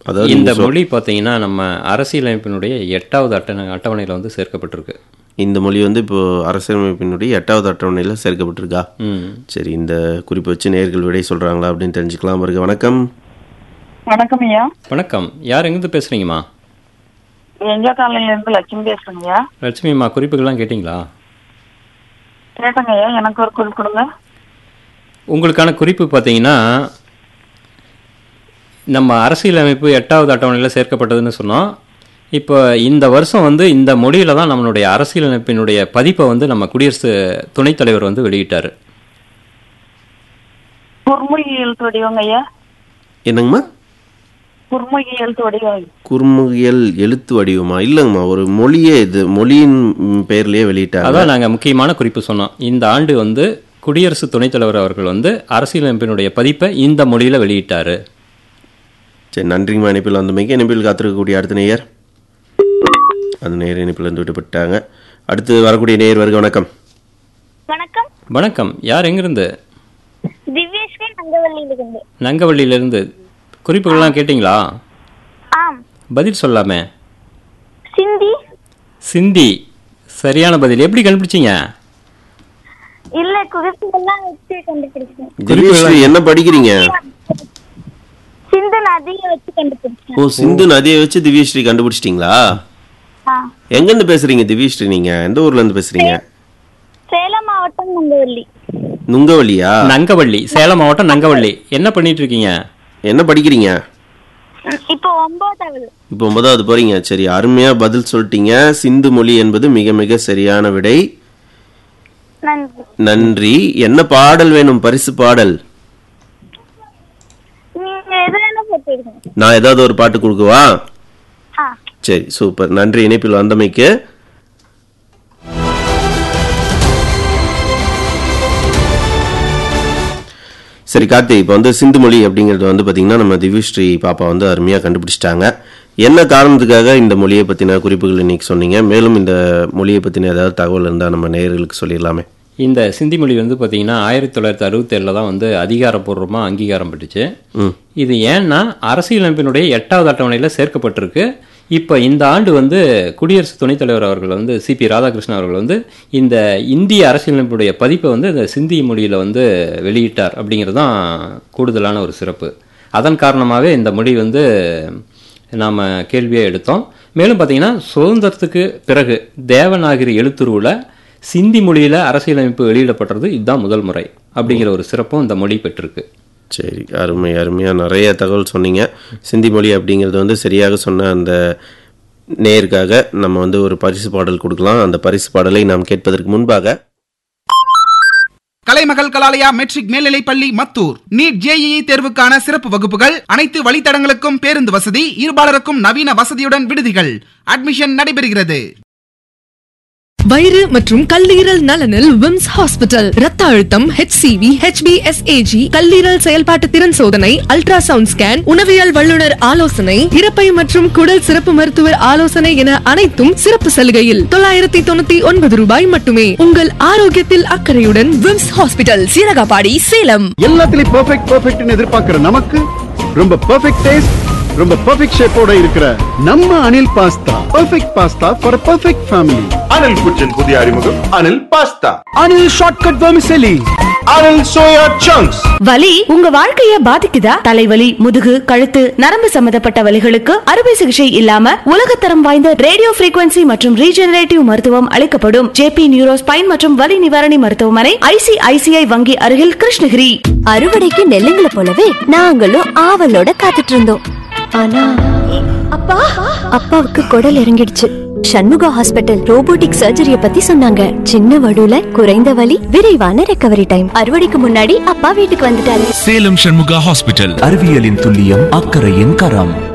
அதாவது இந்த நீங்க சொ- மொழி பார்த்தீங்கன்னா நம்ம அரசியலமைப்பினுடைய எட்டாவது அட்டணை அட்டவணையில் வந்து சேர்க்கப்பட்டிருக்கு இந்த மொழி வந்து இப்போ அரசியலமைப்பினுடைய எட்டாவது அட்டவணையில் சேர்க்கப்பட்டிருக்கா ம் சரி இந்த குறிப்பை வச்சு நேர்கள் விடை சொல்றாங்களா அப்படின்னு தெரிஞ்சுக்கலாம் வருக வணக்கம் வணக்கம் ஐயா வணக்கம் யார் எங்கேருந்து பேசுகிறீங்கம்மா எங்க காலையில இருந்து லட்சுமி பேசுறேங்க ஐயா லட்சுமிம்மா குறிப்புகள்லாம் கேட்டிங்களா கேட்டங்க ஐயா எனக்கு ஒரு குறிப்பு கொடுங்க உங்களுக்கான குறிப்பு பார்த்தீங்கன்னா நம்ம அரசியலமைப்பு எட்டாவது அட்டவணையில் சேர்க்கப்பட்டதுன்னு சொன்னோம் இப்போ இந்த வருஷம் வந்து இந்த மொழியில தான் நம்மளுடைய அரசியலமைப்பினுடைய பதிப்பை வந்து நம்ம குடியரசு துணைத் தலைவர் வந்து வெளியிட்டார் குர்முகி எழுத்து வடிவங்க ஐயா என்னங்கம்மா குர்முகி எழுத்து வடிவம் குறுமுகியல் எழுத்து வடிவமா இல்லைங்கம்மா ஒரு மொழியே இது மொழியின் ம், பெயர்லயே வெளியிட்டாங்க அதான் நாங்கள் முக்கியமான குறிப்பு சொன்னோம் இந்த ஆண்டு வந்து குடியரசு துணைத் தலைவர் அவர்கள் வந்து அரசியலமைப்பினுடைய பதிப்பை இந்த மொழியில் வெளியிட்டார் சரி நன்றிங்கம்மா இணைப்பில் வந்தமைக்கு இணைப்பில் காத்திருக்கக்கூடிய அடுத்த நேயர் அந்த நேயர் இணைப்பில் இருந்து விட்டுப்பட்டாங்க அடுத்து வரக்கூடிய நேயர் வருக வணக்கம் வணக்கம் வணக்கம் யார் எங்கிருந்து திவ்யஸ்ரீ நங்கவல்லியிலிருந்து நங்கவள்ளியிலிருந்து குறிப்புகள்லாம் கேட்டிங்களா ஆம் பதில் சொல்லாமே சிந்தி சிந்தி சரியான பதில் எப்படி கண்டுபிடிச்சீங்க இல்ல குறிப்புகள்லாம் வச்சு கண்டுபிடிச்சேன் திவ்யஸ்ரீ என்ன படிக்கிறீங்க சிந்து நதியை வச்சு கண்டுபிடிச்சேன் ஓ சிந்து நதியை வச்சு திவ்யஸ்ரீ கண்டுபிடிச்சிட்டிங்களா ஆ எங்கேருந்து பேசுறீங்க திவ்யஸ்ரீ நீங்க எந்த ஊர்ல இருந்து பேசுறீங்க சேலம் மாவட்டம் நங்கவல்லி நுங்கவலியா நங்கவள்ளி சேலம் மாவட்டம் நங்கவள்ளி என்ன பண்ணிட்டு இருக்கீங்க என்ன படிக்கிறீங்க ம், இப்போ ஒன்பதாவது இப்போ ஒன்பதாவது போறீங்க சரி அருமையா பதில் சொல்லிட்டீங்க சிந்து மொழி என்பது மிக மிக சரியான விடை நன்றி நன்றி என்ன பாடல் வேணும் பரிசு பாடல் நீங்க எது வேணா போட்டுருங்க நான் ஏதாவது ஒரு பாட்டு கொடுக்கவா ஆ சரி சூப்பர் நன்றி இணைப்பில் வந்தமைக்கு சரி கார்த்தி இப்போ வந்து சிந்து மொழி அப்படிங்கிறது வந்து பார்த்தீங்கன்னா நம்ம திவ்யஸ்ரீ பாப்பா வந்து அருமையாக கண்டுபிடிச்சிட்டாங்க என்ன காரணத்துக்காக இந்த மொழியை பற்றின குறிப்புகள் இன்னைக்கு சொன்னீங்க மேலும் இந்த மொழியை பற்றின ஏதாவது தகவல் இருந்தால் நம்ம நேயர்களுக்கு சொல்லிடலாமே இந்த சிந்தி மொழி வந்து பார்த்தீங்கன்னா ஆயிரத்தி தொள்ளாயிரத்தி அறுபத்தேழில் தான் வந்து அதிகாரப்பூர்வமாக அங்கீகாரம் பெற்றுச்சு ம் இது ஏன்னா அரசியலமைப்பினுடைய எட்டாவது அட்டவணையில் சேர்க்கப்பட்டிருக்கு இப்போ இந்த ஆண்டு வந்து குடியரசு துணைத் தலைவர் அவர்கள் வந்து சிபி ராதாகிருஷ்ணன் அவர்கள் வந்து இந்த இந்திய அரசியலமைப்புடைய பதிப்பை வந்து இந்த சிந்தி மொழியில் வந்து வெளியிட்டார் அப்படிங்கிறது தான் கூடுதலான ஒரு சிறப்பு அதன் காரணமாகவே இந்த மொழி வந்து நாம் கேள்வியை எடுத்தோம் மேலும் பார்த்தீங்கன்னா சுதந்திரத்துக்கு பிறகு தேவநாகரி எழுத்துருவில் சிந்தி மொழியில் அரசியலமைப்பு வெளியிடப்பட்டது இதுதான் முதல் முறை அப்படிங்கிற ஒரு சிறப்பும் இந்த மொழி பெற்றிருக்கு சரி அருமை அருமையாக நிறைய தகவல் சொன்னீங்க சிந்தி மொழி அப்படிங்கிறது வந்து சரியாக சொன்ன அந்த நேருக்காக நம்ம வந்து ஒரு பரிசு பாடல் கொடுக்கலாம் அந்த பரிசு பாடலை நாம் கேட்பதற்கு முன்பாக கலைமகள் கலாலயா மெட்ரிக் மேல்நிலைப் பள்ளி மத்தூர் நீட் ஜேஇஇ தேர்வுக்கான சிறப்பு வகுப்புகள் அனைத்து வழித்தடங்களுக்கும் பேருந்து வசதி இருபாலருக்கும் நவீன வசதியுடன் விடுதிகள் அட்மிஷன் நடைபெறுகிறது வயிறு மற்றும் கல்லீரல் நலனில் விம்ஸ் ஹாஸ்பிட்டல் ரத்த அழுத்தம் HCV HbSAg கல்லீரல் செயல்பாட்டு திறன் சோதனை அல்ட்ராசவுண்ட் ஸ்கேன் உணவியல் வல்லுநர் ஆலோசனை இறப்பை மற்றும் குடல் சிறப்பு மருத்துவர் ஆலோசனை என அனைத்தும் சிறப்பு சலுகையில் தொள்ளாயிரத்தி தொண்ணூத்தி ஒன்பது ரூபாய் மட்டுமே உங்கள் ஆரோக்கியத்தில் அக்கறையுடன் விம்ஸ் ஹாஸ்பிட்டல் சீரகாபாடி சேலம் எல்லாத்துலயும் பெர்ஃபெக்ட் பெர்ஃபெக்ட்னு எதிர்பார்க்கிற நமக்கு ரொம்ப பெர்ஃபெக்ட் டேஸ்ட் ரொம்ப பெர்ஃபெக்ட் ஷேப்போட இருக்கிற நம்ம Anil pasta perfect pasta for perfect family Anil കുച്ചൻ പുതിയ അറിമുഖം Anil pasta Anil shortcut vermicelli Anil soya chunks வலி உங்க வாழ்க்கைய பாதிக்குதா தலைவலி முதுகு கழுத்து நரம்பு சம்பந்தப்பட்ட வலிகளுக்கு அறுவை சிகிச்சை இல்லாம உலகத்தரம் வாய்ந்த ரேடியோ frequency மற்றும் ரீஜெனரேட்டிவ் மருத்துவம் அளிக்கப்படும் ஜேபி நியூரோ ஸ்பைன் மற்றும் வலி நிவாரணி மருத்துவமனை ஐசிஐசிஐ வங்கி அருகில் கிருஷ்ணகிரி அறுவடைக்கு நெல்லுங்களை போலவே நாங்களும் ஆவலோட காத்துட்டு இருந்தோம் ஆனா அப்பா அப்பாவுக்கு குடல் இறங்கிடுச்சு சண்முகா ஹாஸ்பிட்டல் ரோபோட்டிக் சர்ஜரிய பத்தி சொன்னாங்க சின்ன வடுல குறைந்த வலி விரைவான ரெக்கவரி டைம் அறுவடைக்கு முன்னாடி அப்பா வீட்டுக்கு வந்துட்டாரு சேலம் சண்முகா ஹாஸ்பிட்டல் அறிவியலின் துல்லியம் அக்கறையின் கரம்